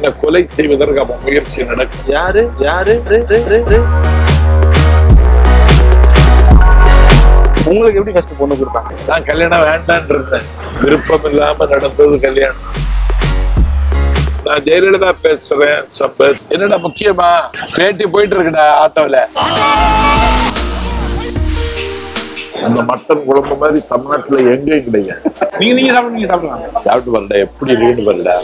என்னை கொலை செய்வதற்கு அவன் முயற்சி நடக்கும் யாரு யாரு ரு, ரு, ரு, ரு. உங்களுக்கு எப்படி ஃபர்ஸ்ட் பொண்ணு கொடுத்தாங்க நான் கல்யாணம் வேண்டான் இருந்தேன் விருப்பம் இல்லாம நடந்தது கல்யாணம் நான் ஜெயலலிதா பேசுறேன் சம்பத் என்னடா முக்கியமா பேட்டி போயிட்டு இருக்குடா ஆட்டோல அந்த மட்டன் குழம்பு மாதிரி தமிழ்நாட்டுல எங்கேயும் கிடையாது நீங்க நீங்க சாப்பிடுங்க நீங்க சாப்பிடலாம் சாப்பிட்டு வரடா எப்படி இருக்குன்னு வரடா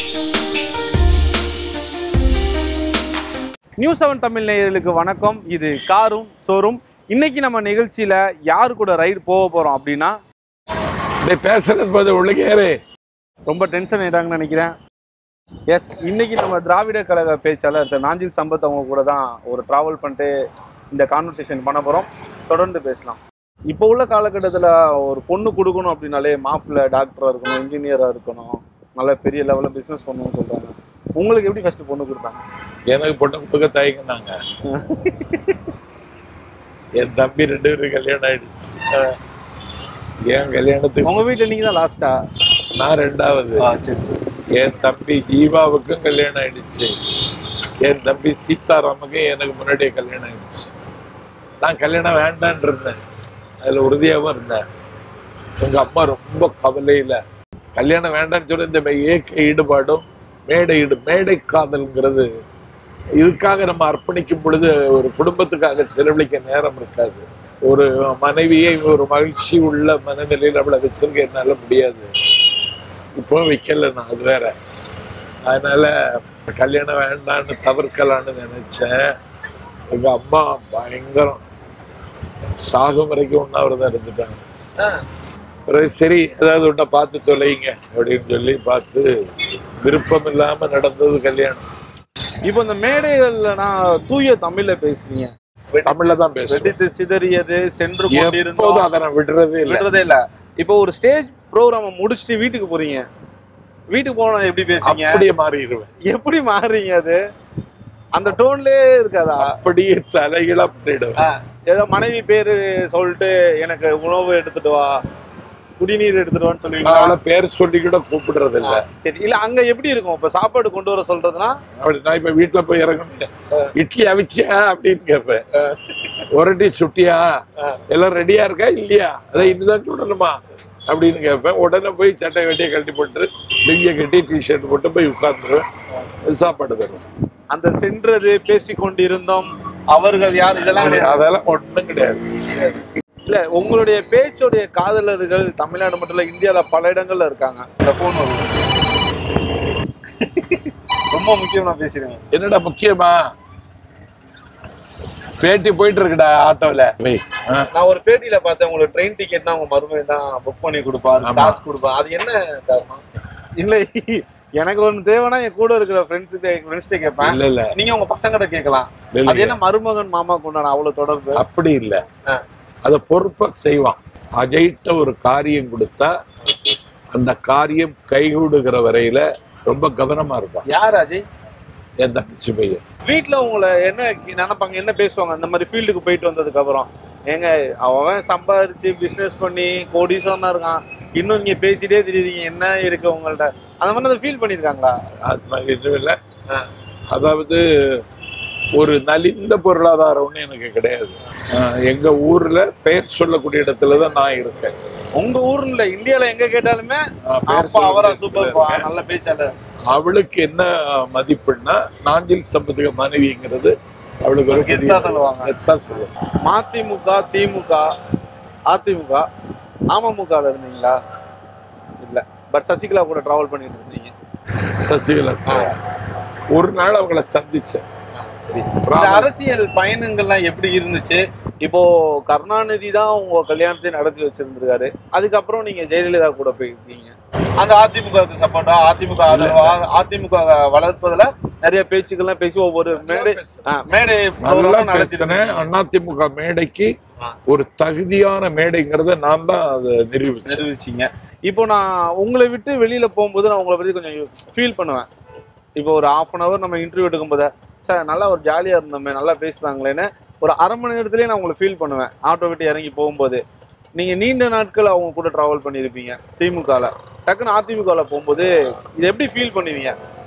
நியூஸ் செவன் தமிழ் நேயர்களுக்கு வணக்கம் இது காரும் சோறும் இன்னைக்கு நம்ம நிகழ்ச்சியில யாரு கூட ரைடு போக போறோம் அப்படின்னா டேய் பேசுறது போது உள்ளே ரொம்ப டென்ஷன் ஆயிட்டாங்கன்னு நினைக்கிறேன் எஸ் இன்னைக்கு நம்ம திராவிட கழக பேச்சாளர் திரு நாஞ்சில் சம்பத் அவங்க கூட தான் ஒரு டிராவல் பண்ணிட்டு இந்த கான்வர்சேஷன் பண்ண போறோம் தொடர்ந்து பேசலாம் இப்போ உள்ள காலகட்டத்தில் ஒரு பொண்ணு கொடுக்கணும் அப்படின்னாலே மாப்பிள்ளை டாக்டராக இருக்கணும் இன்ஜினியராக இருக்கணும் நல்ல பெரிய லெவலில் பிஸ்னஸ் பண்ணணும்னு சொல்றாங்க உங்களுக்கு எப்படி ஃபர்ஸ்ட் பொண்ணு கொடுத்தாங்க எனக்கு பொண்ணு கொடுக்க தயங்கினாங்க என் தம்பி ரெண்டு பேரும் கல்யாணம் ஆயிடுச்சு என் கல்யாணத்துக்கு உங்க வீட்டில் நீங்க தான் லாஸ்டா நான் ரெண்டாவது சரி சரி என் தம்பி ஜீவாவுக்கும் கல்யாணம் ஆயிடுச்சு என் தம்பி சீதாராமுக்கும் எனக்கு முன்னாடியே கல்யாணம் ஆயிடுச்சு நான் கல்யாணம் வேண்டான்னு இருந்தேன் அதுல உறுதியாகவும் இருந்தேன் எங்க அம்மா ரொம்ப கவலையில கல்யாணம் வேண்டாம்னு சொல்லி இந்த ஏக்க ஈடுபாடும் மேடை ஈடு மேடை காதல்ங்கிறது இதுக்காக நம்ம அர்ப்பணிக்கும் பொழுது ஒரு குடும்பத்துக்காக செலவழிக்க நேரம் இருக்காது ஒரு மனைவியை ஒரு மகிழ்ச்சி உள்ள மனநிலையில் அவளை வச்சிருக்க என்னால முடியாது இப்போ வைக்கல நான் அது வேற அதனால கல்யாணம் வேண்டான்னு தவிர்க்கலான்னு நினைச்சேன் எங்க அம்மா பயங்கரம் சாகும் வரைக்கும் உண்ணாவிரதம் இருந்துட்டாங்க பிறகு சரி ஏதாவது ஒன்றை பார்த்து தொலைங்க அப்படின்னு சொல்லி பார்த்து விருப்பம் இல்லாம நடந்தது கல்யாணம் இப்போ இந்த மேடைகள்ல நான் தூய தமிழ்ல பேசுறீங்க தமிழ்ல தான் பேசுவேன் வெடித்து சிதறியது சென்று எப்போதும் கொண்டிருந்தோம் அதை நான் விடுறதே இல்லை விடுறதே இல்ல இப்போ ஒரு ஸ்டேஜ் ப்ரோக்ராம முடிச்சுட்டு வீட்டுக்கு போறீங்க வீட்டுக்கு போனா எப்படி பேசுறீங்க அப்படியே மாறிடுவேன் எப்படி மாறுறீங்க அது அந்த டோன்லயே இருக்காதா அப்படியே தலைகீழா பண்ணிடுவேன் ஏதோ மனைவி பேரு சொல்லிட்டு எனக்கு உணவு எடுத்துட்டு வா குடிநீர் எடுத்துட்டு வான்னு நான் சொல்லுவீங்களா அவளை பேர் சொல்லி கூட கூப்பிடுறது இல்ல சரி இல்ல அங்க எப்படி இருக்கும் இப்ப சாப்பாடு கொண்டு வர சொல்றதுன்னா அப்படி நான் இப்ப வீட்டுல போய் இறங்கணும் இட்லி அவிச்சியா அப்படின்னு கேட்பேன் ஒரட்டி சுட்டியா எல்லாம் ரெடியா இருக்கா இல்லையா அதை இன்னுதான் சுடணுமா அப்படின்னு கேட்பேன் உடனே போய் சட்டை வெட்டியை கட்டி போட்டு லிங்கிய கட்டி டிஷர்ட் போட்டு போய் உட்கார்ந்துருவேன் சாப்பாடு தருவேன் அந்த சென்றது பேசி கொண்டிருந்தோம் அவர்கள் யார் இதெல்லாம் கிடையாது. அதெல்லாம் ஒண்ணும் கிடையாது இல்ல உங்களுடைய பேச்சுடைய காதலர்கள் தமிழ்நாடு மட்டும் இல்ல இந்தியால பல இடங்கள்ல இருக்காங்க இந்த போன் ரொம்ப முக்கியம் நான் பேசுறேன் என்னடா முக்கியமா பேட்டி போயிட்டு இருக்குடா ஆட்டோல வை. ஆ. நான் ஒரு பேட்டியில பார்த்தேன் உங்களுக்கு ட்ரெயின் டிக்கெட் தான் உங்க மருமகன் தான் புக் பண்ணி கொடுப்பாரு ஆமா. காசு கொடுப்பா அது என்ன காரணம் இல்ல எனக்கு ஒண்ணு தேவைன்னா என் கூட இருக்கிற ஃப்ரெண்ட்ஸ் ஃப்ரெண்ட்ஸ்ட கேட்பேன் இல்ல இல்ல நீங்க உங்க பசங்கிட்ட கேட்கலாம் இல்ல, அது என்ன மருமகன் மாமா கொண்டான அவ்வளவு தொடர்பு அப்படி இல்ல ஆ. அத பொறுப்பா செய்வான் அஜய்ட்ட ஒரு காரியம் கொடுத்தா அந்த காரியம் கைகூடுகிற வரையில ரொம்ப கவனமா இருப்பான் யார் அஜய் என் தங்கச்சி பையன் வீட்ல உங்களை என்ன நினைப்பாங்க என்ன பேசுவாங்க அந்த மாதிரி ஃபீல்டுக்கு போயிட்டு வந்ததுக்கு அப்புறம் ஏங்க அவன் சம்பாரிச்சு பிசினஸ் பண்ணி கோடீஸ்வரனா இருக்கான் இன்னும் நீங்க பேசிட்டே தெரியுறீங்க என்ன இருக்கு உங்கள்ட்ட அந்த மாதிரி அதை ஃபீல் பண்ணிருக்காங்களா அது மாதிரி எதுவும் இல்லை அதாவது ஒரு நலிந்த பொருளாதாரம்னு எனக்கு கிடையாது ஆஹ் எங்க ஊர்ல பெயர் சொல்லக்கூடிய இடத்துல தான் நான் இருக்கேன் உங்க ஊர்ல இந்தியால எங்க கேட்டாலுமே ஆஹ் பெயர் அப்பா அவரா சொல்லக்கூடிய சூப்பர் இடத்துல இருக்கேன். நல்ல பேச்சாளர் அவளுக்கு என்ன மதிப்புன்னா நாஞ்சில் சம்பத்துக்கு மனைவிங்கிறது அவளுக்கு ஒரு பெரிய கெத்தா சொல்லுவாங்க. கெத்தா சொல்லுவாங்க மதிமுக திமுக அதிமுக அமமுக இருந்தீங்களா இல்ல பட் சசிகலா கூட டிராவல் பண்ணிட்டு இருந்தீங்க சசிகலா ஒரு நாள் அவங்கள சந்திச்சேன் இந்த அரசியல் பயணங்கள்லாம் எப்படி இருந்துச்சு இப்போ கருணாநிதி தான் உங்க கல்யாணத்தை நடத்தி வச்சிருந்திருக்காரு அதுக்கப்புறம் நீங்க ஜெயலலிதா கூட போயிருக்கீங்க அந்த அதிமுக சப்போர்ட்டா அதிமுக ஆதரவா அதிமுக வளர்ப்பதுல நிறைய பேச்சுக்கள்லாம் பேசி ஒவ்வொரு மேடை ஆ, மேடை நல்லா program நடத்திருக்கீங்க. பேசினேன் அதிமுக மேடைக்கு ஆ. ஒரு தகுதியான மேடைங்கிறத நான் தான் அதை நிரூபிச்சேன் நிரூபிச்சீங்க இப்போ நான் உங்களை விட்டு வெளியில போகும்போது நான் உங்களை பத்தி கொஞ்சம் ஃபீல் பண்ணுவேன் இப்போ ஒரு half அன் ஹவர் நம்ம இன்டர்வியூ எடுக்கும்போது சார் நல்லா ஒரு ஜாலியா இருந்தோமே நல்லா பேசுறாங்களேன்னு ஒரு அரை மணி நேரத்திலேயே நான் உங்களை ஃபீல் பண்ணுவேன் ஆட்டோ விட்டு இறங்கி போகும்போது நீங்க நீண்ட நாட்கள் அவங்க கூட டிராவல் பண்ணியிருப்பீங்க திமுகல டக்குன்னு அதிமுகவில் போகும்போது இது எப்படி ஃபீல் பண்ணுவீங்க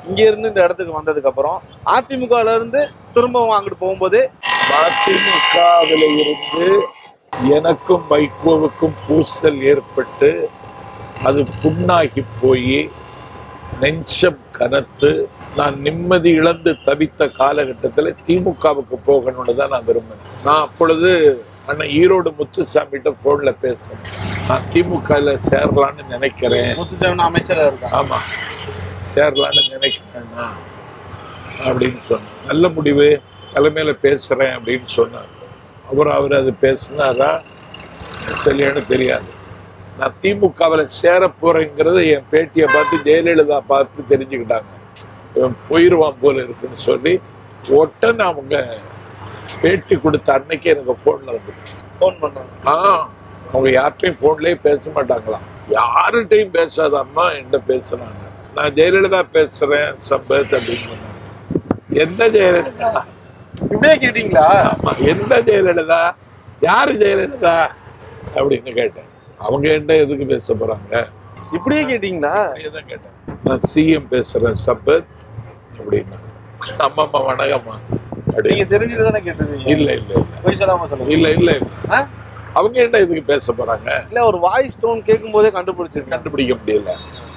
இங்க இருந்து இந்த இடத்துக்கு வந்ததுக்கு அப்புறம் அதிமுகல இருந்து திரும்பவும் அங்கிட்டு போகும்போது மதிமுகவில் இருந்து எனக்கும் வைகோவுக்கும் பூசல் ஏற்பட்டு அது புண்ணாகி போய் நெஞ்சம் கனத்து நான் நிம்மதி இழந்து தவித்த காலகட்டத்தில் திமுகவுக்கு போகணும்னு தான் நான் விரும்பினேன் நான் அப்பொழுது அண்ணன் ஈரோடு முத்துசாமிகிட்ட போன்ல பேசினேன் நான் திமுகவில் சேரலான்னு நினைக்கிறேன் முத்துச்சேவன் அமைச்சரா இருக்காங்க ஆமா சேரலான்னு நினைக்கிறேன்னா அப்படின்னு சொன்னேன் நல்ல முடிவு தலைமையில பேசுறேன் அப்படின்னு சொன்னார் அப்புறம் அவர் அது பேசினாரா சரியானு தெரியாது நான் திமுகவில் சேர போறேங்கிறத என் பேட்டியை பார்த்து ஜெயலலிதா பார்த்து தெரிஞ்சுக்கிட்டாங்க இவன் போயிடுவான் போல இருக்குன்னு சொல்லி உடனே அவங்க பேட்டி கொடுத்த அன்னைக்கு எனக்கு ஃபோன்ல வந்து ஃபோன் பண்ணாங்க ஆ அவங்க யார்கிட்டையும் போன்லயே பேச மாட்டாங்களாம் யார்கிட்டையும் பேசாத அம்மா என்கிட்ட பேசுனாங்க நான் ஜெயலலிதா பேசுறேன் சம்பத் அப்படின்னு சொன்னாங்க எந்த ஜெயலலிதா இப்படியே கேட்டீங்களா ஆமா எந்த ஜெயலலிதா யாரு ஜெயலலிதா அப்படின்னு கேட்டேன் அவங்க என்கிட்ட எதுக்கு பேச போறாங்க இப்படியே கேட்டீங்களா தான் கேட்டேன் நான் சிஎம் பேசுறேன் சம்பத் அப்படின்னா அம்மா அம்மா வணக்கம்மா அப்படி நீங்க தெரிஞ்சுட்டு தானே கேட்டிருக்கீங்க இல்ல இல்ல இல்ல பொய் சொல்லாம சொல்லுங்க இல்ல இல்ல இல்ல ஆ? அவங்க என்ன எதுக்கு பேச போறாங்க இல்ல ஒரு வாய்ஸ் டோன் கேட்கும் போதே கண்டுபிடிச்சிருக்கேன் கண்டுபிடிக்க முடியல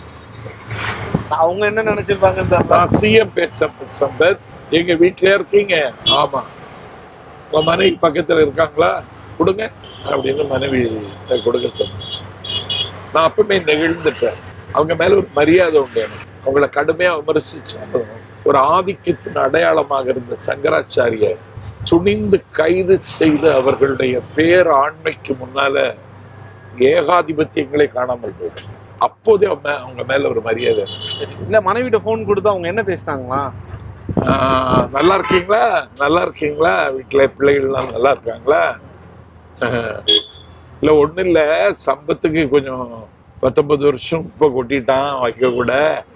அவங்க என்ன நினைச்சிருப்பாங்கன்னு தெரியல நான் சிஎம் பேச சம்பத் எங்க வீட்லயே இருக்கீங்க ஆமா உங்க மனைவி பக்கத்துல இருக்காங்களா கொடுங்க அப்படின்னு மனைவி கொடுக்க சொன்னேன் நான் அப்பவுமே நெகிழ்ந்துட்டேன் அவங்க மேல ஒரு மரியாதை உண்டு எனக்கு அவங்கள கடுமையா விமர்சிச்சாலும் ஒரு ஆதிக்கத்தின் அடையாளமாக இருந்த சங்கராச்சாரியர் துணிந்து கைது செய்து அவர்களுடைய பேர் ஆண்மைக்கு முன்னால ஏகாதிபத்தியங்களே காணாமல் போயிடும் அப்போதே அவங்க அவங்க மேல ஒரு மரியாதை இருந்துச்சு. இல்ல மனைவிட்ட ஃபோன் கொடுத்து அவங்க என்ன பேசினாங்களா ஆஹ் நல்லா இருக்கீங்களா நல்லா இருக்கீங்களா வீட்டுல பிள்ளைகள்லாம் நல்லா இருக்காங்களா ஆஹ் இல்ல ஒண்ணு இல்ல சம்பத்துக்கு கொஞ்சம் பத்தொன்பது வருஷம் குப்பை கொட்டிட்டான் வைக்க கூட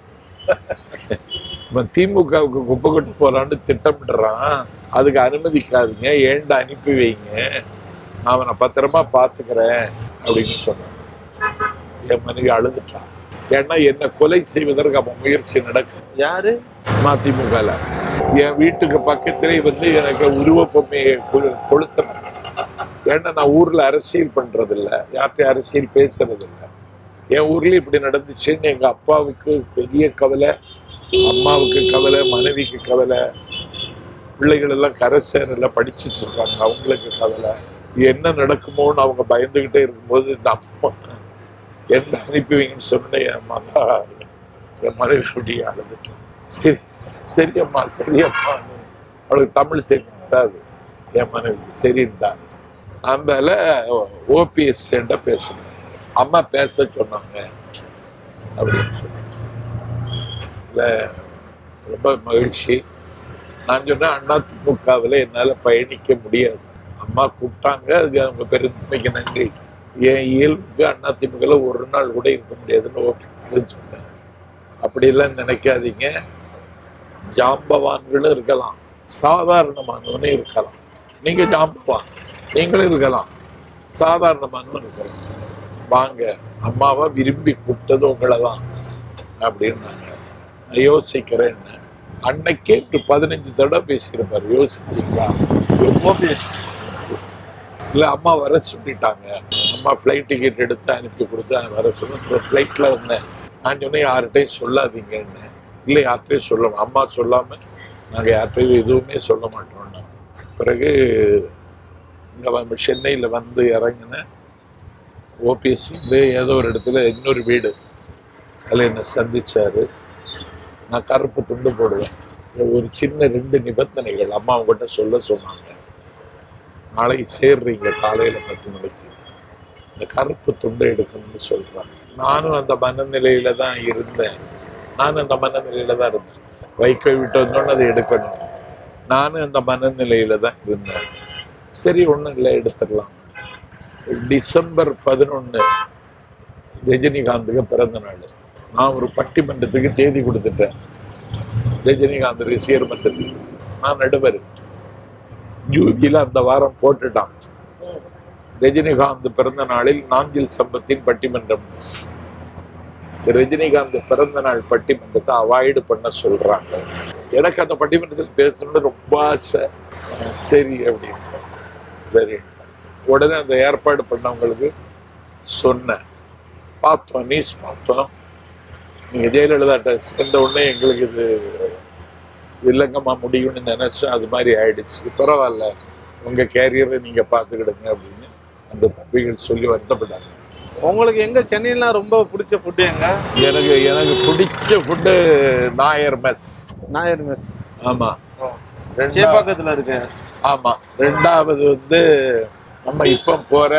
இவன் திமுகவுக்கு குப்பை கொட்டி போறான்னு திட்டமிடுறான் அதுக்கு அனுமதிக்காதீங்க ஏன்டா அனுப்பி வைங்க நான் அவனை பத்திரமா பாத்துக்கிறேன் அப்படின்னு சொன்னான் என் மனைவி அழுதுட்டான் ஏன்னா என்ன கொலை செய்வதற்கு அவன் முயற்சி நடக்கும் யாரு மதிமுகல என் வீட்டுக்கு பக்கத்திலே வந்து எனக்கு உருவ பொம்மையை கொ- கொளுத்தினாங்க ஏன்னா நான் ஊர்ல அரசியல் பண்றது இல்ல யார்கிட்டயும் அரசியல் பேசுறது இல்ல என் ஊர்ல இப்படி நடந்துச்சுன்னு எங்க அப்பாவுக்கு பெரிய கவலை அம்மாவுக்கு கவலை மனைவிக்கு கவலை பிள்ளைகள் எல்லாம் கரை சேரல படிச்சுட்டு இருக்காங்க அவங்களுக்கு கவலை என்ன நடக்குமோன்னு அவங்க பயந்துகிட்டே இருக்கும்போது இந்த அம்மா என்ன அனுப்பி வைங்கன்னு சொன்ன என் மகா என் மனைவி அப்படியே அழுதுட்டு சரி சரி அம்மா சரி அம்மா அவளுக்கு தமிழ் சரி வராது என் மனைவி சரின்தான் அதனால ஓபிஎஸ் என்கிட்ட பேசுனேன் அம்மா பேச சொன்னாங்க அப்படின்னு சொன்னாங்க இல்ல ரொம்ப மகிழ்ச்சி நான் சொன்னேன் அண்ணா திமுகவில் என்னால் பயணிக்க முடியாது அம்மா கூப்பிட்டாங்க அதுக்கு அவங்க பெருமைக்கு நன்றி என் இயல்புக்கு அண்ணா திமுகவில் ஒரு நாள் கூட இருக்க முடியாதுன்னு ஓபிஎஸ்ல சொன்னேன் அப்படியெல்லாம் நினைக்காதீங்க ஜாம்பவான்களும் இருக்கலாம் சாதாரணமானவனும் இருக்கலாம் நீங்க ஜாம்பவான் நீங்களும் இருக்கலாம் சாதாரணமானவன் இருக்கலாம் வாங்க அம்மாவை விரும்பி கூப்பிட்டது உங்களை தான் அப்படின்னாங்க நான் யோசிக்கிறேன் அன்னைக்கே ஒரு பதினஞ்சு தடவை பேசியிருப்பார் யோசிச்சீங்களா ஓபிஎஸ் இல்ல அம்மா வர சொல்லிட்டாங்க அம்மா ஃப்ளைட் டிக்கெட் எடுத்து அனுப்பி கொடுத்து வர சொல்லி ஃப்ளைட்ல வந்தேன் நான் சொன்னேன் யார்கிட்டையும் சொல்லாதீங்கன்னு இல்லை யார்கிட்டையும் சொல்லணும் அம்மா சொல்லாம நாங்க யார்கிட்டையும் எதுவுமே சொல்ல மாட்டோம்னா பிறகு இங்க வந்து சென்னையில வந்து இறங்கினேன் ஓபிஎஸ் வந்து ஏதோ ஒரு இடத்துல இன்னொரு வீடு அதில் என்னை சந்திச்சாரு நான் கருப்பு துண்டு போடுவேன் ஒரு சின்ன ரெண்டு நிபந்தனைகள் அம்மா அவங்ககிட்ட சொல்ல சொன்னாங்க நாளைக்கு சேர்றீங்க காலையில பத்து மணிக்கு இந்த கருப்பு துண்டை எடுக்கணும்னு சொல்றாங்க நானும் அந்த மனநிலையில தான் இருந்தேன் நானும் அந்த மனநிலையில தான் இருந்தேன் வைக்க விட்டு வந்தோன்னு அதை எடுக்கணும் நானும் அந்த மனநிலையில தான் இருந்தேன் சரி ஒண்ணும் இல்லை எடுத்துடலாம் டிசம்பர் பதினொன்னு ரஜினிகாந்துக்கு பிறந்த நாள் நான் ஒரு பட்டிமன்றத்துக்கு தேதி கொடுத்துட்டேன் ரஜினிகாந்த் ரசிகர் மன்றத்துக்கு நான் நடுவர் யூபியில அந்த வாரம் போட்டுட்டான் ரஜினிகாந்த் பிறந்த நாளில் நாஞ்சில் சம்பத்தின் பட்டிமன்றம் ரஜினிகாந்த் பிறந்த நாள் பட்டிமன்றத்தை அவாய்டு பண்ண சொல்றாங்க எனக்கு அந்த பட்டிமன்றத்தில் பேசணும்னு ரொம்ப ஆசை அஹ் சரி அப்படின்னு சரி உடனே அந்த ஏற்பாடு பண்ணவங்களுக்கு சொன்னேன் பார்த்தோம் நியூஸ் பார்த்தோம் நீங்க ஜெயலலிதாட்ட சேர்ந்த உடனே எங்களுக்கு இது வில்லங்கமா முடியும்னு நினைச்சோம் அது மாதிரி ஆயிடுச்சு பரவாயில்ல உங்க கேரியரை நீங்க பார்த்துக்கிடுங்க அப்படின்னு அந்த தம்பிகள் சொல்லி வருத்தப்பட்டாங்க உங்களுக்கு எங்க சென்னையிலாம் ரொம்ப பிடிச்ச ஃபுட்டு எங்க எனக்கு எனக்கு பிடிச்ச food Nair mess Nair mess ஆமா ரெண்டா- சேப்பாக்கத்துல இருக்கு ஆமா ரெண்டாவது வந்து நம்ம இப்ப போற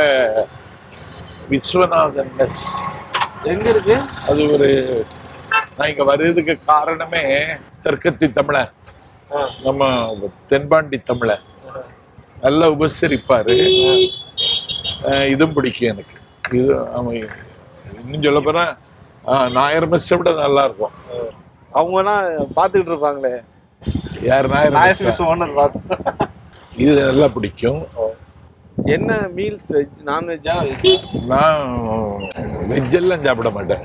விஸ்வநாதன் மெஸ் எங்க இருக்கு அது ஒரு நான் இங்க வர்றதுக்கு காரணமே தெற்கத்தி தமிழன் நம்ம தென்பாண்டி தமிழன் நல்லா உபசரிப்பாரு அஹ் இதுவும் பிடிக்கும் எனக்கு இது அவன் இன்னும் சொல்ல போனா அஹ், நாயர் மெஸ்ஸை விட நல்லா இருக்கும் அவங்கலாம் பாத்துக்கிட்டு இருப்பாங்களே யார் நாயர் நாயர் mess ஆ? மெஸ் ஓனர் பார்த்து இது நல்லா பிடிக்கும் என்ன மீல்ஸ் வெஜ் நான்வெஜ்ஜா வெஜ் நான் வெஜ் எல்லாம் சாப்பிட மாட்டேன்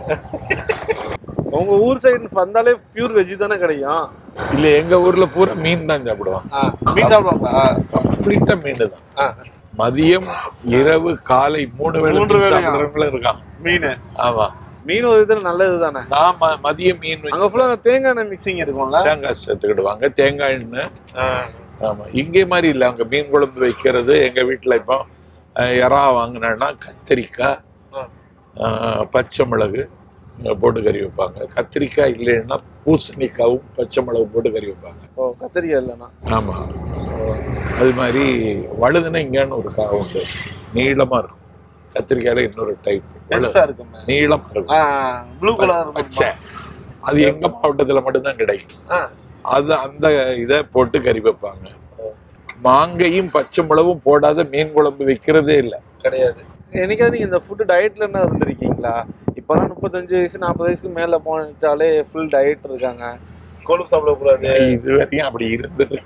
உங்க ஊர் சைடு வந்தாலே பியூர் வெஜ் தானே கிடைக்கும் இல்ல எங்க ஊர்ல பூரா மீன் தான் சாப்பிடுவான் ஆ, மீன் சாப்பிடுவாங்களா கம்ப்ளீட்டா மீன் தான் ஆ, மதியம் இரவு காலை மூணு வேளை மூன்று மீன் வேளையா? சாப்பிடுறவங்களும் இருக்கான் மீன் ஆமா மீன் ஒரு இதுல நல்லது தானே நான் ம- மதியம் மீன் வச்சு அங்க ஃபுல்லா தேங்காய் எண்ணெய் மிக்சிங் இருக்கும்ல தேங்காய் சேர்த்துக்கிடுவாங்க தேங்காய் எண்ணெய் ஆமா இங்கே மாதிரி இல்லை அங்க மீன் குழம்பு வைக்கிறது எங்க வீட்டுல இப்போ அஹ், எறா வாங்கினேன்னா கத்திரிக்காய் ஆ. அஹ், பச்சை மிளகு அஹ், போட்டு கறி வைப்பாங்க கத்திரிக்காய் இல்லைன்னா பூசணிக்காவும் பச்சை மிளகு போட்டு கறி வைப்பாங்க ஓ கத்திரிக்காய் இல்லைண்ணா ஆமா அது மாதிரி வழுதுனா இங்கன்னு ஒரு காய் உண்டு நீளமா இருக்கும் கத்திரிக்காயில இன்னொரு டைப் பெருசா இருக்குமே நீளமா இருக்கும் ப்ளூ கலர் பச்சை அது எங்க மாவட்டத்துல மட்டும்தான் கிடைக்கும் ஆ. அது அந்த இதை போட்டு கறி வைப்பாங்க மாங்கையும் பச்சை மிளகும் போடாத மீன் குழம்பு வைக்கிறதே இல்லை கிடையாது என்னைக்காவது நீங்க இந்த ஃபுட் டயட்ல என்ன இருந்திருக்கீங்களா இப்பெல்லாம் முப்பத்தஞ்சு வயசு நாற்பது வயசுக்கு மேல போனிட்டாலே ஃபுல் டயட் இருக்காங்க கொழுப்பு சாப்பிடக்கூடாது இது வரையும் அப்படி இருந்தது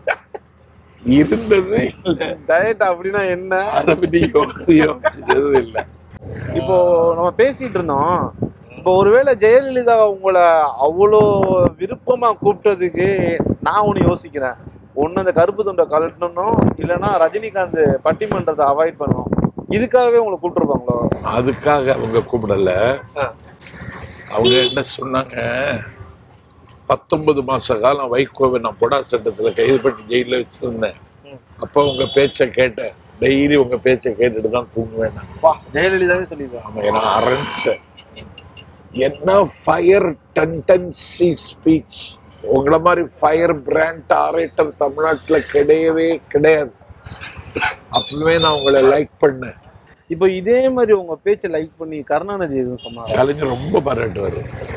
இருந்தது இல்லை டயட் அப்படின்னா என்ன அதை பத்தி யோசி யோசிச்சது இல்லை இப்போ நம்ம பேசிட்டு இருந்தோம் இப்போ ஒருவேளை ஜெயலலிதா உங்களை அவ்வளோ விருப்பமா கூப்பிட்டதுக்கு நான் ஒன்று யோசிக்கிறேன் ஒன்று அந்த கருப்பு துண்டை கழட்டணும் இல்லைன்னா ரஜினிகாந்த் பட்டிமன்றத்தை அவாய்ட் பண்ணணும் இதுக்காகவே உங்களை கூப்பிட்டுருப்பாங்களோ அதுக்காக அவங்க கூப்பிடல ஆ. அவங்க என்ன சொன்னாங்க பத்தொன்பது மாச காலம் வைகோவை நான் பொடா சட்டத்துல கைது பண்ணி ஜெயில வச்சிருந்தேன் ம். அப்ப உங்க பேச்சை கேட்டேன் டெய்லி உங்க பேச்சை கேட்டுட்டு தான் தூங்குவேன் நான் வா ஜெயலலிதாவே சொல்லிடுவாங்க ஆமா நான் அரண்டேன் என்ன ஃபயர் டென்டன்சி ஸ்பீச் உங்களை மாதிரி ஃபயர் பிராண்ட் ஆரேட்டர் தமிழ்நாட்டுல கிடையவே கிடையாது அப்பவே நான் உங்களை லைக் பண்ணேன் இப்போ இதே மாதிரி உங்க பேச்சை லைக் பண்ணி கருணாநிதி எதுவும் சொன்னாங்க கலைஞர் ரொம்ப பாராட்டுவாரு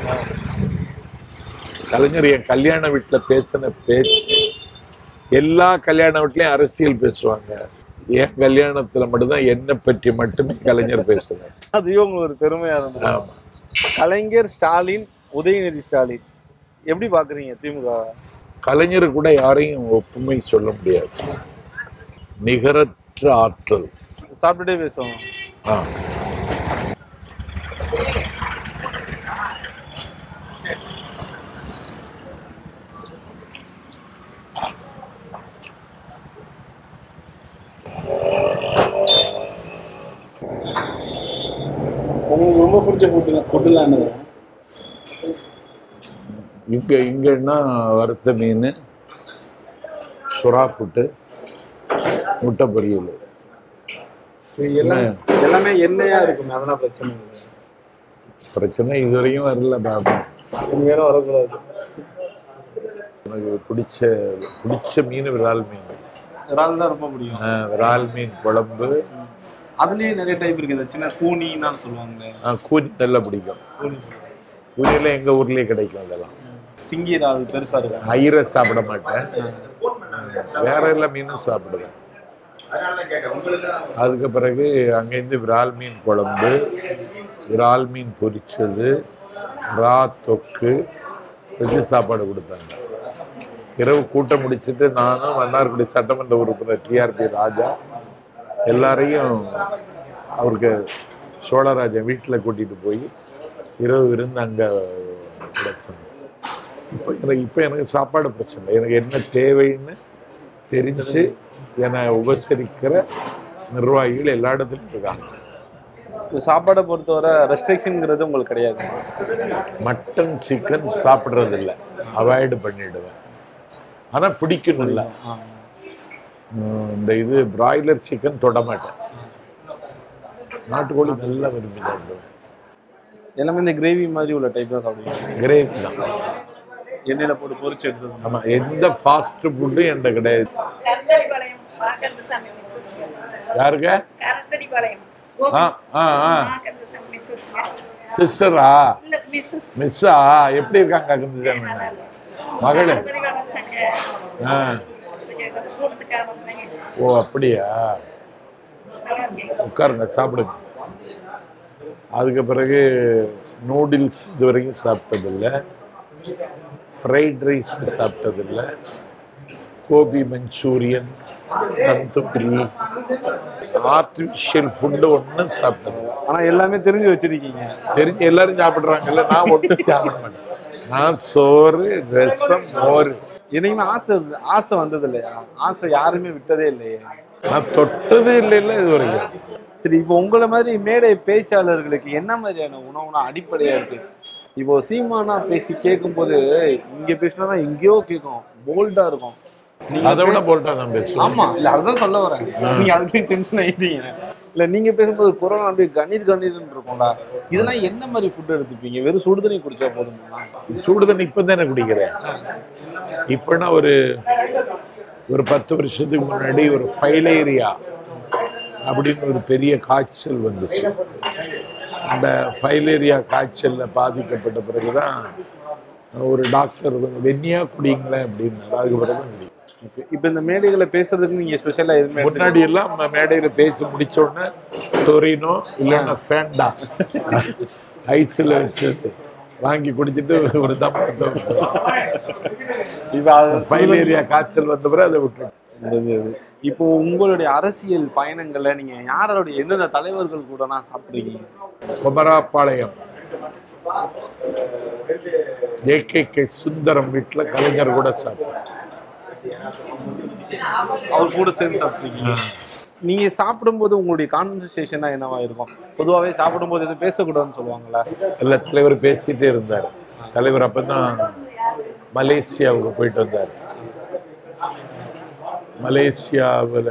கலைஞர் என் கல்யாண வீட்டுல பேசின பேச்சு எல்லா கல்யாண வீட்லயும் அரசியல் பேசுவாங்க என் கல்யாணத்துல மட்டும்தான் என்னை பற்றி மட்டுமே கலைஞர் பேசுறாரு அதுவே உங்களுக்கு ஒரு பெருமையா இருந்தது ஆமா கலைஞர் ஸ்டாலின் உதயநிதி ஸ்டாலின் எப்படி பாக்குறீங்க திமுக கலைஞர் கூட யாரையும் ஒப்புமை சொல்ல முடியாது நிகரற்ற ஆற்றல் சாப்பிட்டுட்டே பேசுவோம் ஆ. உங்களுக்கு ரொம்ப பிடிச்ச ஃபுட்டு ஃபுட்டுலாம் என்னது இங்க இங்கன்னா வறுத்த மீன் சுறா புட்டு முட்டை பொரியல் இது எல்லாம் எல்லாமே எண்ணெயா இருக்குமே அதெல்லாம் பிரச்சனை இல்லை பிரச்சனை இதுவரையும் வரல பாபா இனிமேலும் வரக்கூடாது எனக்கு பிடிச்ச பிடிச்ச மீன் விரால் மீன் இறால் தான் ரொம்ப பிடிக்கும் ஆ, விரால் மீன் குழம்பு அதுலயே நிறைய டைப் இருக்கு இந்த சின்ன கூனின்னு சொல்லுவாங்க ஆ, கூனி நல்லா பிடிக்கும் கூனி கூனியெல்லாம் எங்க ஊர்லயே கிடைக்கும் அதெல்லாம் சிங்கி இறால் பெருசா இருக்கும் ஐரை சாப்பிட மாட்டேன் வேற எல்லா மீனும் சாப்பிடுவேன் அதுக்கு பிறகு அங்கேருந்து விரால் மீன் குழம்பு விரால் மீன் பொரிச்சது ரா தொக்கு வெஜ்ஜு சாப்பாடு கொடுத்தாங்க இரவு கூட்டம் முடிச்சிட்டு நானும் மன்னார்குடி சட்டமன்ற உறுப்பினர் டிஆர்பி ராஜா எல்லாரையும் அவருக்கு சோழராஜன் வீட்டில் கூட்டிட்டு போய் இரவு விருந்து அங்கே கிடைச்சோம் இப்போ எனக்கு இப்போ எனக்கு சாப்பாடு பிரச்சனை இல்லை. எனக்கு என்ன தேவைன்னு தெரிஞ்சு என்னை உபசரிக்கிற நிர்வாகிகள் எல்லா இடத்துலையும் இருக்காங்க இப்போ சாப்பாடை பொறுத்தவரை ரெஸ்ட்ரிக்ஷனுங்கிறது உங்களுக்கு கிடையாது மட்டன் சிக்கன் சாப்பிட்றது இல்லை அவாய்டு பண்ணிடுவேன் ஆனால் பிடிக்கணும் இல்லை இந்த இது பிராய்லர் சிக்கன் தொட மாட்டேன் நாட்டுக்கோழி நல்லா விரும்பி சாப்பிடுவேன் எல்லாமே இந்த கிரேவி மாதிரி உள்ள டைப் தான் சாப்பிடுவீங்க கிரேவி தான் எண்ணெயில போட்டு பொரிச்சு எடுத்து ஆமாம் எந்த ஃபாஸ்ட் ஃபுட்டும் என்கிட்ட கிடையாது கரண்டடிபாளையம் மாக்கந்தசாமி மிஸ்ஸஸ் யாருங்க கரண்டடிபாளையம் ஆ ஆ ஆ மாக்கந்தசாமி மிஸ்ஸஸ் சிஸ்டரா இல்ல மிஸ்ஸஸ் மிஸ்ஸா எப்படி இருக்காங்க குந்துசாமி மகளு கரண்டடிபாளையம் சங்க ஆ கூட்டத்துக்காக வந்தாங்க ஓ அப்படியா நல்லா இருக்கீங்க உட்காருங்க சாப்பிடுங்க அதுக்கு பிறகு நூடுல்ஸ் இது வரைக்கும் சாப்பிட்டதில்லை ஃப்ரைட் ரைஸ் சாப்பிட்டதில்லை gobi Manchurian tandoori artificial food ஒன்றும் சாப்பிட்டதில்லை ஆனா எல்லாமே தெரிஞ்சு வச்சிருக்கீங்க தெரிஞ்சு எல்லாரும் சாப்பிட்றாங்கல்ல நான் ஒன்றும் சாப்பிட மாட்டேன் நான் சோறு ரசம் மோர் என்னைக்குமே ஆசை இருந்து- ஆசை வந்தது இல்லையா ஆசை யாருமே விட்டதே இல்லையே நான் தொட்டது இல்லைல்ல இது வரைக்கும் சரி இப்போ உங்களை மாதிரி மேடை பேச்சாளர்களுக்கு என்ன மாதிரியான உணவுனா அடிப்படையா இருக்கு இப்போ சீமானா பேசி கேட்கும்போது இங்க பேசினா எங்கேயோ கேட்கும் போல்டா இருக்கும் நீங்க அதை விட பேச- போல்ட்டா நான் பேசுவேன் ஆமா இல்ல அதுதான் சொல்ல வரேன் நீங்க அதுக்கு டென்ஷன் ஆயிட்டீங்க இல்ல நீங்க பேசும்போது புறம் அப்படியே கண்ணீர் கண்ணீர்னு இருக்கும்ல இதெல்லாம் என்ன மாதிரி ஃபுட் எடுத்துப்பீங்க வெறும் சுடு தண்ணி குடிச்சா போதுமா சூடு தண்ணி இப்போ தானே குடிக்கிறேன் இப்போனா ஒரு ஒரு பத்து வருஷத்துக்கு முன்னாடி ஒரு ஃபைலேரியா அப்படின்னு ஒரு பெரிய காய்ச்சல் வந்துச்சு அந்த ஃபைலேரியா காய்ச்சல்ல பாதிக்கப்பட்ட பிறகுதான் ஒரு டாக்டர் வந்து வெந்நியா குடிங்களேன் அப்படின்னாரு அதுக்கு பிறகு தான் குடி இப்போ இந்த மேடைகளை பேசுறதுக்கு நீங்க ஸ்பெஷலா எதுவுமே முன்னாடி எல்லாம் நம்ம மேடையில பேசி முடிச்ச உடனே டொரினோ இல்லைன்னா ஃபேண்டா ஐஸ்ல வச்சு வாங்கி குடிச்சிட்டு ஒரு தம் இப்போ அது ஃபைலேரியா காய்ச்சல் வந்த பிறகு அதை விட்டுட்டோம் இருந்தது. இப்போ உங்களுடைய அரசியல் பயணங்கள்ல நீங்க யாரோடைய எந்தெந்த தலைவர்கள் கூட நான் சாப்பிட்ருக்கீங்க குமராப்பாளையம் ஏகே கே சுந்தரம் வீட்டுல கலைஞர் கூட சாப்பிட்டேன் அவர் கூட சேர்ந்து சாப்பிட்ருக்கீங்க நீங்க சாப்பிடும்போது உங்களுடைய கான்வர்சேஷனா என்னவா இருக்கும் பொதுவாகவே சாப்பிடும்போது எதுவும் பேசக்கூடாதுன்னு சொல்லுவாங்கல்ல எல்லா தலைவர் பேசிட்டே இருந்தார் தலைவர் அப்பதான் மலேசியாவுக்கு போயிட்டு வந்தார் மலேசியாவில்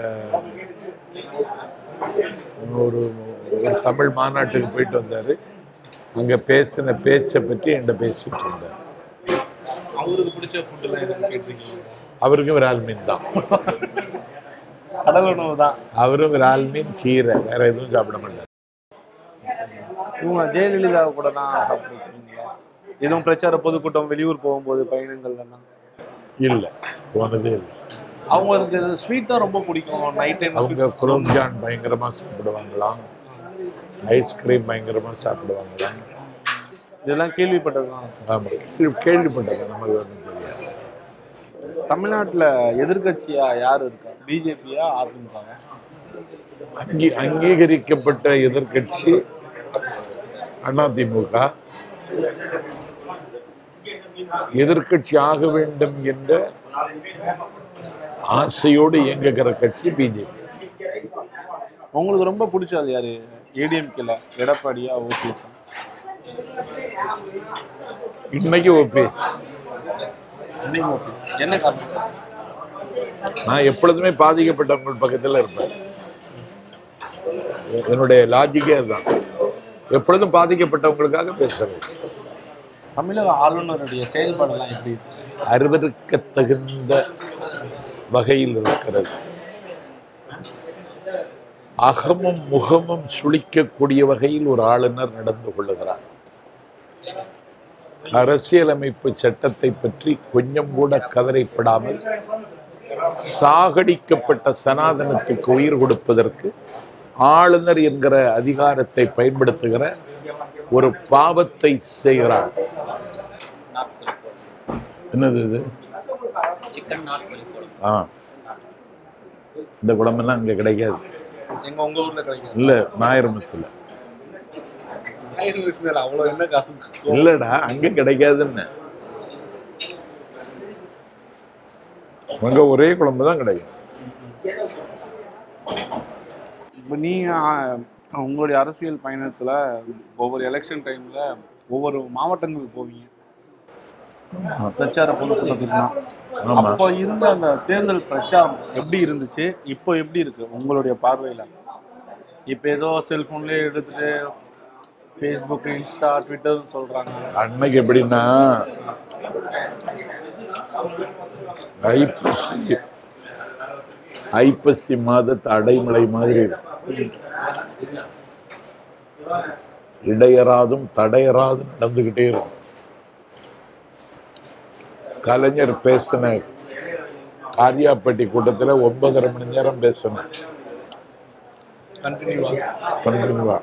ஒரு ஒரு தமிழ் மாநாட்டுக்கு போயிட்டு வந்தார் அங்கே பேசின பேச்சை பற்றி என்கிட்ட பேசிட்டு இருந்தார் அவருக்கு பிடிச்ச ஃபுட்டுலாம் எதுவும் கேட்டிருக்கீங்க அவருக்கும் விரால் மீன் தான் கடல் உணவு தான் அவரும் விரால் மீன் கீரை வேற எதுவும் சாப்பிட மாட்டார் இவங்க ஜெயலலிதா கூட தான் சாப்பிட்ருக்கீங்களா எதுவும் பிரச்சார பொதுக்கூட்டம் வெளியூர் போகும்போது பயணங்கள்லாம் இல்லை போனதே இல்லை அவங்களுக்கு ஸ்வீட் தான் ரொம்ப பிடிக்கும் நைட் டைம் அவங்க குலோப்ஜான் பயங்கரமா சாப்பிடுவாங்களாம் ஐஸ்கிரீம் பயங்கரமா சாப்பிடுவாங்களாம் இதெல்லாம் கேள்விப்பட்டது தான் ஆமா கேள்வி- கேள்விப்பட்டது நமக்கு ஒன்றும் தெரியாது தமிழ்நாட்டுல எதிர்க்கட்சியா யார் இருக்கா பிஜேபியா அதிமுக அங்கீ அங்கீகரிக்கப்பட்ட எதிர்க்கட்சி அதிமுக எதிர்க்கட்சி ஆக வேண்டும் என்ற ஆசையோடு இயங்குகிற கட்சி பிஜேபி உங்களுக்கு ரொம்ப பிடிச்சது யாரு ஏடிஎம்கேல எடப்பாடியா ஓபிஎஸ் இன்னைக்கு ஓபிஎஸ் என்ன காரணம் நான் எப்பொழுதுமே பாதிக்கப்பட்டவங்க பக்கத்துல இருப்பேன் என்னுடைய லாஜிக்கே அதுதான் எப்பொழுதும் பாதிக்கப்பட்டவங்களுக்காக பேசுறேன் தமிழக ஆளுநருடைய செயல்பாடெல்லாம் எப்படி இருக்கு அருவருக்க தகுந்த வகையில் இருக்கிறது அகமும் முகமும் சுளிக்கக்கூடிய வகையில் ஒரு ஆளுநர் நடந்து கொள்ளுகிறார் அரசியலமைப்பு சட்டத்தை பற்றி கொஞ்சம் கூட கவலைப்படாமல் சாகடிக்கப்பட்ட சனாதனத்துக்கு உயிர் கொடுப்பதற்கு ஆளுநர் என்கிற அதிகாரத்தை பயன்படுத்துகிற ஒரு பாவத்தை செய்கிறார் என்னது இது சிக்கன் நாட்களி போடும் ஆ இந்த குழம்பெல்லாம் இங்கே கிடைக்காது எங்க உங்க ஊர்ல கிடைக்கும் இல்லை நாயர் மெஸ்ஸில் ஆயிரம் வருஷம் மேல அவ்வளவு என்ன காரணம் இல்லடா அங்க கிடைக்காதுன்னு அங்க ஒரே குழம்பு தான் கிடைக்கும் இப்போ நீங்க ஆ, உங்களுடைய அரசியல் பயணத்துல ஒவ்வொரு எலெக்ஷன் டைம்ல ஒவ்வொரு மாவட்டங்களுக்கு போவீங்க பிரச்சார பொதுக்கூட்டத்துக்குலாம் ஆமா அப்போ இருந்த அந்த தேர்தல் பிரச்சாரம் எப்படி இருந்துச்சு இப்போ எப்படி இருக்கு உங்களுடைய பார்வையில இப்போ ஏதோ செல்போன்லயே எடுத்துட்டு ஃபேஸ்புக் இன்ஸ்டா ட்விட்டர்னு சொல்றாங்க அன்னைக்கு எப்படின்னா ஐப்பசி ஐப்பசி மாதத்து அடைமழை மாதிரி இருக்கும். இடையறாதும் தடையறாதும் நடந்துகிட்டே இருக்கும் கலைஞர் பேசின காரியாப்பட்டி கூட்டத்துல ஒன்பதரை மணி நேரம் பேசணும் கண்டினியூவா கண்டினியூவா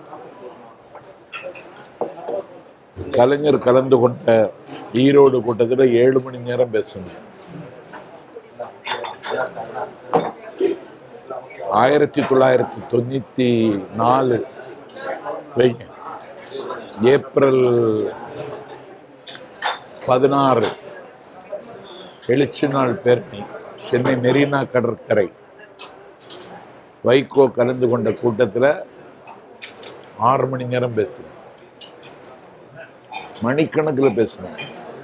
கலைஞர் கலந்து கொண்ட ஈரோடு கூட்டத்துல ஏழு மணி நேரம் பேசணும் ஆயிரத்தி தொள்ளாயிரத்தி தொண்ணூத்தி நாலு வைங்க ஏப்ரல் பதினாறு எழுச்சி நாள் பேரணி சென்னை மெரினா கடற்கரை வைகோ கலந்து கொண்ட கூட்டத்துல ஆறு மணி நேரம் பேசுனேன் மணிக்கணக்கில் பேசினேன்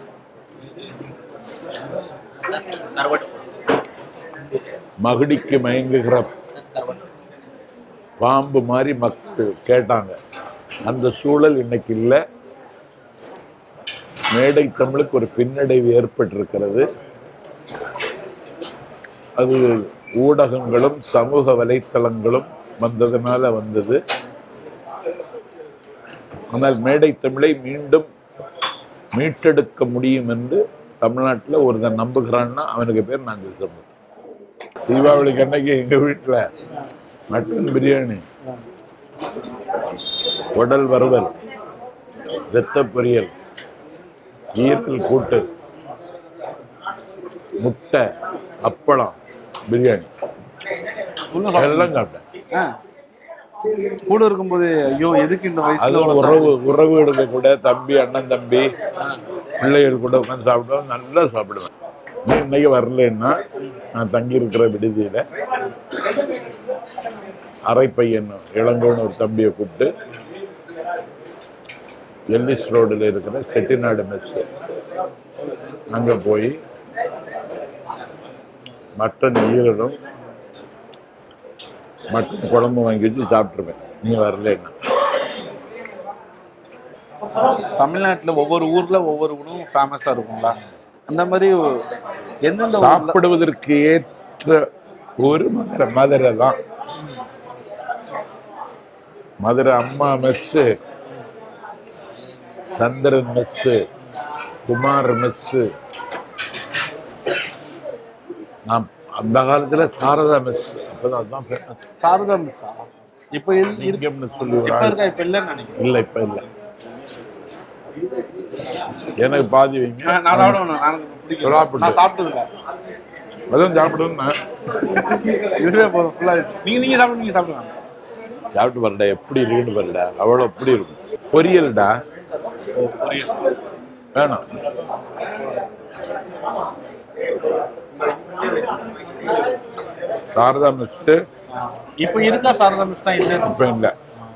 கருவட்டு மகுடிக்கு மயங்குகிற கருவட்டு பாம்பு மாதிரி மக்கள் கேட்டாங்க அந்த சூழல் இன்னைக்கு இல்லை மேடை தமிழுக்கு ஒரு பின்னடைவு ஏற்பட்டிருக்கிறது அது ஊடகங்களும் சமூக வலைத்தளங்களும் வந்ததுனால வந்தது ஆனால் மேடை தமிழை மீண்டும் மீட்டெடுக்க முடியும் என்று தமிழ்நாட்டில் ஒருத்தன் நம்புகிறான்னா அவனுக்கு பேர் நாங்கள் சமூகம் தீபாவளிக்கு அன்னைக்கு எங்க வீட்டில் மட்டன் பிரியாணி உடல் வறுவல் வெத்த பொரியல் ஈரல் கூட்டு முட்டை அப்பளம் பிரியாணி உள்ள எல்லாம் சாப்பிட்டேன் ஆ. கூட இருக்கும்போது ஐயோ எதுக்கு இந்த வயசுல அதுவும் இவ்வளவு உறவு உறவுகளுக்கு கூட தம்பி அண்ணன் தம்பி பிள்ளைகள் கூட உட்காந்து சாப்பிடுவேன் நல்லா சாப்பிடுவேன் நீ இன்னைக்கு வரலன்னா நான் தங்கி இருக்கிற விடுதியில அரை பையன் இளங்கோன்னு ஒரு தம்பியை கூப்பிட்டு எல்லிஸ் ரோடுல இருக்கிற செட்டிநாடு மெஸ் அங்க போய் மட்டன் ஈரலும் மட்டன் குழம்பு வாங்கி வச்சு சாப்பிட்டுருவேன் நீ வரலன்னா தமிழ்நாட்டுல ஒவ்வொரு ஊர்ல ஒவ்வொரு உணவும் ஃபேமஸா இருக்குங்களா அந்த மாதிரி எந்தெந்த ஊர்ல சாப்பிடுவதற்கு ஏற்ற ஒரு மதுரை மதுரை தான் Madurai Amma mess Chandran mess Kumar mess நான் அந்த காலத்துல சாரதா மெஸ் அப்பதான் அதுதான் ஃபேமஸ் சாரதா மிஸ்ஸா இப்ப இரு- இருக்கு லிங்கம்னு சொல்லி ஒரு இப்ப ஆள் இருக்கா இப்ப இல்லைன்னு நினைக்கிறேன் இல்ல இப்ப இல்ல எனக்கு பாதி வைங்க நான் நான் சாப்பிடுவேன் நான் எனக்கு பிடிக்கும் சாப்பிடு. நான் சாப்பிட்டது இல்ல அதான் சாப்பிடுன்னா இதுவே போதும் ஃபுல்லா நீங்க நீங்க சாப்பிடுங்க நீங்க சாப்பிடுங்க சாப்பிட்டு வரடா எப்படி இருக்குன்னு வரடா அவ்வளோ எப்படி இருக்கும் பொரியல்டா வேணாம் சாரதா மிஸ்ட்டு இப்ப இருக்கா சாரதா மிஸ் தான் இல்லைன்னு இப்போ இல்லை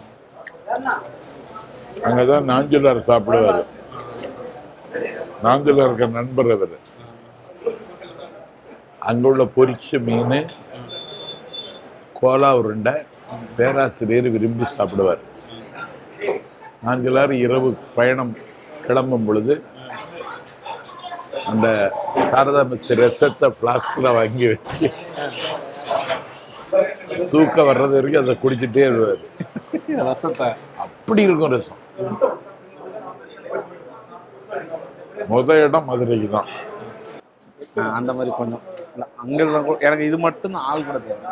அங்கதான் நாஞ்சிலார் சாப்பிடுவாரு நாஞ்சிலார் இருக்க நண்பர் அவர் அங்க உள்ள பொரிச்ச மீன் கோலா உருண்டை பேராசிரியர் விரும்பி சாப்பிடுவார் நாஞ்சிலார் இரவு பயணம் கிளம்பும் பொழுது அந்த சாரதா மிஸ் ரசத்தை ஃப்ளாஸ்கில் வாங்கி வச்சு தூக்கம் வர்றது வரைக்கும் அதை குடிச்சிட்டே வருவார் ரசத்தை அப்படி இருக்கும் ரசம் முத இடம் மதுரைக்கு தான் ஆ, அந்த மாதிரி கொஞ்சம் இல்ல, அங்க இருந்தா கூட- எனக்கு இது மட்டும் தான் ஆள் கூட தேவை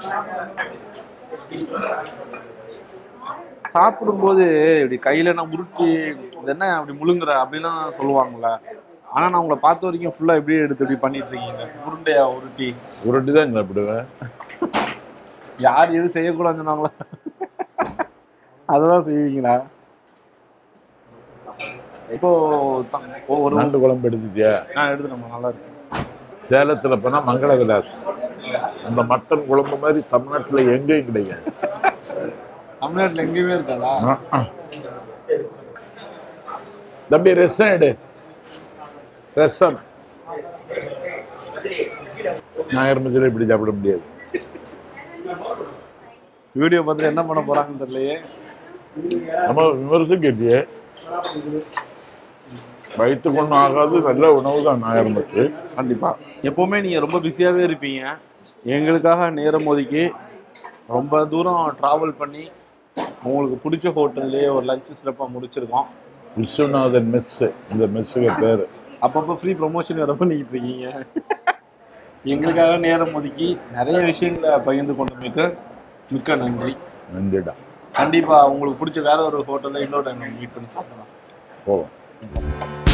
சாப்பிடும்போது இப்படி கையில நான் உருட்டி இது என்ன அப்படி முழுங்குற அப்படிலாம் சொல்லுவாங்கல்ல ஆனா நான் உங்களை பார்த்த வரைக்கும் ஃபுல்லா இப்படியே எடுத்து இப்படி பண்ணிட்டு இருக்கீங்க உருண்டையா உருட்டி உருட்டி தான் சாப்பிடுவேன் யார் எது செய்யக்கூடாதுன்னு சொன்னாங்களா அதெல்லாம் செய்வீங்களா இப்போ த- ஒரு நண்டு குழம்பு எடுத்துட்டியா நான் எடுத்துட்டோம் நல்லா இருக்கு சேலத்துல போனா மங்கள விலாஸ் அந்த மட்டன் குழம்பு மாதிரி தமிழ்நாட்டுல எங்கேயும் கிடையாது தமிழ்நாட்டுல எங்கேயுமே இருக்காதா ஆ, ஆ. தம்பி ரசம் எடு ரசம் ஞாயிறு மஞ்சள் இப்படி சாப்பிட முடியாது வீடியோ பார்த்துட்டு என்ன பண்ண போறாங்கன்னு தெரியலையே நம்ம விமர்சனம் கேட்டியே வயிற்றுக்கு ஒன்றும் ஆகாது நல்ல உணவு தான் ஞாயிறு மஞ்சள் கண்டிப்பா எப்பவுமே நீங்க ரொம்ப பிஸியாவே இருப்பீங்க எங்களுக்காக நேரம் ஒதுக்கி ரொம்ப தூரம் டிராவல் பண்ணி உங்களுக்கு பிடிச்ச ஹோட்டல்லையே ஒரு லஞ்ச் சிறப்பாக முடிச்சிருக்கோம் விஸ்வநாதன் மெஸ் இந்த மெஸ்ஸுக்கு பேர் அப்பப்போ ஃப்ரீ ப்ரொமோஷன் வேற பண்ணிக்கிட்டு இருக்கீங்க எங்களுக்காக நேரம் ஒதுக்கி நிறைய விஷயங்களை பகிர்ந்து கொண்டமைக்கு மிக்க நன்றி நன்றிடா கண்டிப்பா உங்களுக்கு பிடிச்ச வேற ஒரு ஹோட்டல்ல இன்னொரு டைம் மீட் பண்ணி சாப்பிடலாம் போவோம்